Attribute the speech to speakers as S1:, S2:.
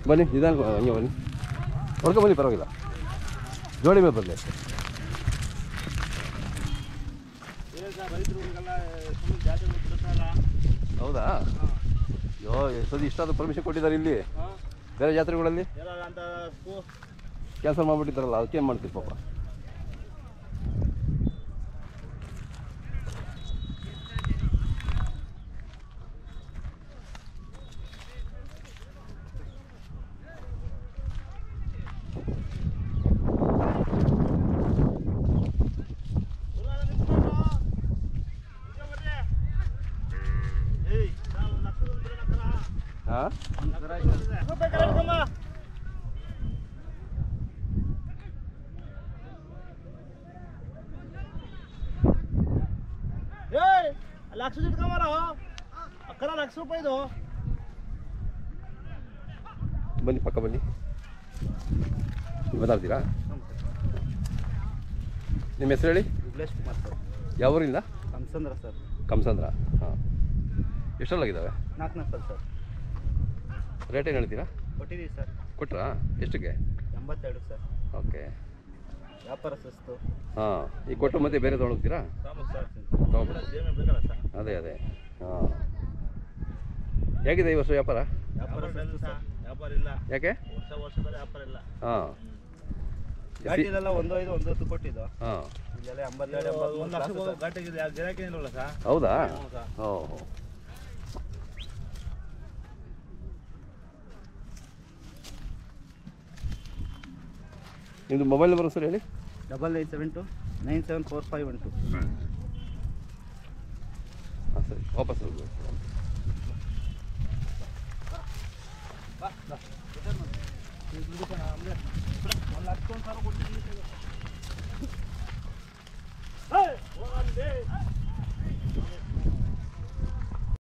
S1: ಬನ್ನಿ ನಿಧಾನ ಹಂಗೆ ಬನ್ನಿ ಹೊಡ್ಕೊ ಬನ್ನಿ ಪರವಾಗಿಲ್ಲ ಜೋಡಿ ಮೇಲೆ ಬರಲಿ ಹೌದಾ ಅಯ್ಯೋ ಸದಿ ಇಷ್ಟಾದ ಪರ್ಮಿಷನ್ ಕೊಟ್ಟಿದ್ದಾರೆ ಇಲ್ಲಿ ಬೇರೆ ಜಾತ್ರೆಗಳಲ್ಲಿ
S2: ಅಂತ
S1: ಕ್ಯಾನ್ಸಲ್ ಮಾಡಿಬಿಟ್ಟಿದ್ದಾರಲ್ಲ ಅದಕ್ಕೆ ಏನು ಮಾಡ್ತೀವಿ ಪಾಪ ಹಾಂ
S2: ಲಕ್ಷ ಇಟ್ಕೊಂಬಾರ ಅಕ್ಕರ ಲಕ್ಷ ರೂಪಾಯಿದು
S1: ಬನ್ನಿ ಪಕ್ಕ ಬನ್ನಿ ಮಾತಾಡ್ತೀರಾ ನಿಮ್ಮ ಹೆಸರು ಹೇಳಿ
S2: ವಿಘ್ಲೇಶ್ ಕುಮಾರ್ ಸರ್
S1: ಯಾವ ಊರಿಂದ
S2: ಕಂಸಂದ್ರ ಸರ್
S1: ಕಂಸಂದ್ರ ಹಾಂ ಎಷ್ಟರಲ್ಲಾಗಿದ್ದಾವೆ
S2: ನಾಲ್ಕು ನಾಲ್ಕು ಸರ್
S1: ರೇಟ್ ಏನು ಹೇಳ್ತೀರಾ
S2: ಕೊಟ್ಟಿದ್ದೀವಿ ಸರ್
S1: ಕೊಟ್ರಾ ಎಷ್ಟಕ್ಕೆ
S2: ಎಂಬತ್ತೆರಡು ಸರ್
S1: ಓಕೆ
S2: ವ್ಯಾಪಾರ ಸುಸ್ತು
S1: ಹಾಂ ಈಗ ಕೊಟ್ಟು ಮತ್ತೆ ಬೇರೆ ತೊಗೊಂಡೋಗ್ತೀರಾ ತೊಗೊಂಡ್ಬಿಡಿ ಅದೇ ಅದೇ ಹಾಂ ಹೇಗಿದೆ ಈ ವರ್ಷ ವ್ಯಾಪಾರ
S2: ವ್ಯಾಪಾರ ಸುಸ್ತು ಸರ್ ವ್ಯಾಪಾರ ಇಲ್ಲ
S1: ಯಾಕೆ
S2: ವರ್ಷ ವರ್ಷದಲ್ಲಿ ವ್ಯಾಪಾರ ಇಲ್ಲ
S1: ಹಾಂ
S2: ಘಾಟಿಲೆಲ್ಲ ಒಂದು ಐದು ಒಂದು ಹತ್ತು ಕೊಟ್ಟಿದ್ದು
S1: ಹಾಂ
S2: ಇಲ್ಲೆಲ್ಲ ಎಂಬತ್ತೆರಡು ಒಂದು ಲಕ್ಷ ಘಾಟಿಗೆ ಗಿರಾಕಿ ಏನಿಲ್ಲ ಸರ್
S1: ಹೌದಾ
S2: ಹ್ಞೂ ಸರ್
S1: ಓ ನಿಮ್ಮದು ಮೊಬೈಲ್ ನಂಬರ್ ಸರ್ ಹೇಳಿ
S2: double eight seven two nine seven four five one two
S1: ಹಾಂ ಸರಿ ವಾಪಸ್ ಹೋಗ್ಬೇಕು
S2: ಒಂದು ಲಕ್ಷ ಒಂದು ಸಾವಿರ ಕೊಡ್ತೀನಿ